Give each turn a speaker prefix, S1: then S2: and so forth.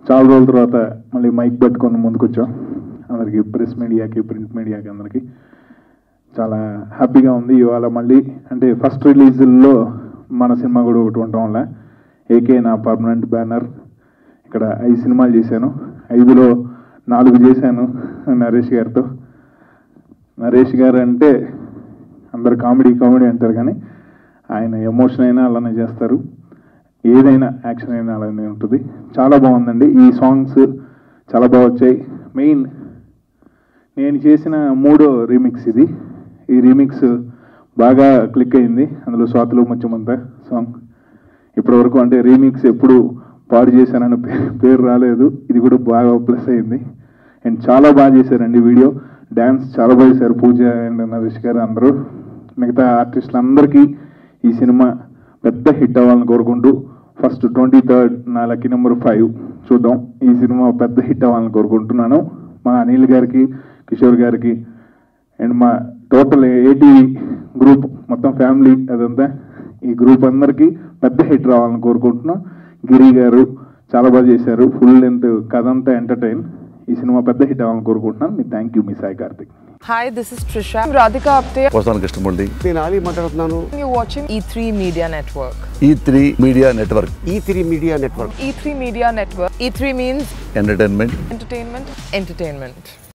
S1: చాలా రోజుల తర్వాత మళ్ళీ మైక్ పట్టుకొని ముందుకు వచ్చాం అందరికి ప్రెస్ మీడియాకి ప్రింట్ మీడియాకి అందరికి చాలా హ్యాపీగా ఉంది ఇవాళ మళ్ళీ అంటే ఫస్ట్ రిలీజ్లో మన సినిమా కూడా ఒకటి ఉండటం వల్ల ఏకే నా పర్మనెంట్ బ్యానర్ ఇక్కడ ఐదు సినిమాలు చేశాను ఐదులో నాలుగు చేశాను నరేష్ గారితో నరేష్ గారు అంటే అందరు కామెడీ కామెడీ అంటారు కానీ ఆయన ఎమోషన్ అయినా అలానే చేస్తారు ఏదైనా యాక్షన్ అయినా అలానే ఉంటుంది చాలా బాగుందండి ఈ సాంగ్స్ చాలా బాగా వచ్చాయి మెయిన్ నేను చేసిన మూడో రీమిక్స్ ఇది ఈ రీమిక్స్ బాగా క్లిక్ అయింది అందులో స్వాతులు ముచ్చమంతా సాంగ్ ఇప్పటి వరకు అంటే రీమిక్స్ ఎప్పుడు పాడు చేశానన్న పే- పేరు రాలేదు ఇది కూడా బాగా ప్లస్ అయింది అండ్ చాలా బాగా చేశారండి వీడియో డ్యాన్స్ చాలా బాగా చేశారు పూజ అండ్ నరేష్ గారు అందరూ మిగతా ఆర్టిస్టులు అందరికీ ఈ సినిమా పెద్ద హిట్ అవ్వాలని కోరుకుంటూ ఫస్ట్ ట్వంటీ థర్డ్ నా లక్కీ నెంబర్ ఫైవ్ చూద్దాం ఈ సినిమా పెద్ద హిట్ అవ్వాలని కోరుకుంటున్నాను మా అనిల్ గారికి కిషోర్ గారికి అండ్ మా టోటల్ ఏటీ గ్రూప్ మొత్తం ఫ్యామిలీ అదంతా ఈ గ్రూప్ అందరికీ పెద్ద హిట్ రావాలని కోరుకుంటున్నాం గిరి గారు చాలా బాగా చేశారు ఫుల్ లెంత్ కథ అంతా ఎంటర్టైన్ ఈ సినిమా పెద్ద హిట్ అవ్వాలని కోరుకుంటున్నాను మీ థ్యాంక్ యూ మీ Sai Karthik
S2: Hi, this is Trisha. I'm Radhika Apte.
S3: వస్తాను కృష్ణమూర్తి
S4: నేను ఆలీ మాట్లాడుతున్నాను
S2: You're watching E3 Media Network.
S3: E three media network
S4: E three media network
S2: E3 Media Network. E3 means
S3: entertainment
S2: entertainment, entertainment.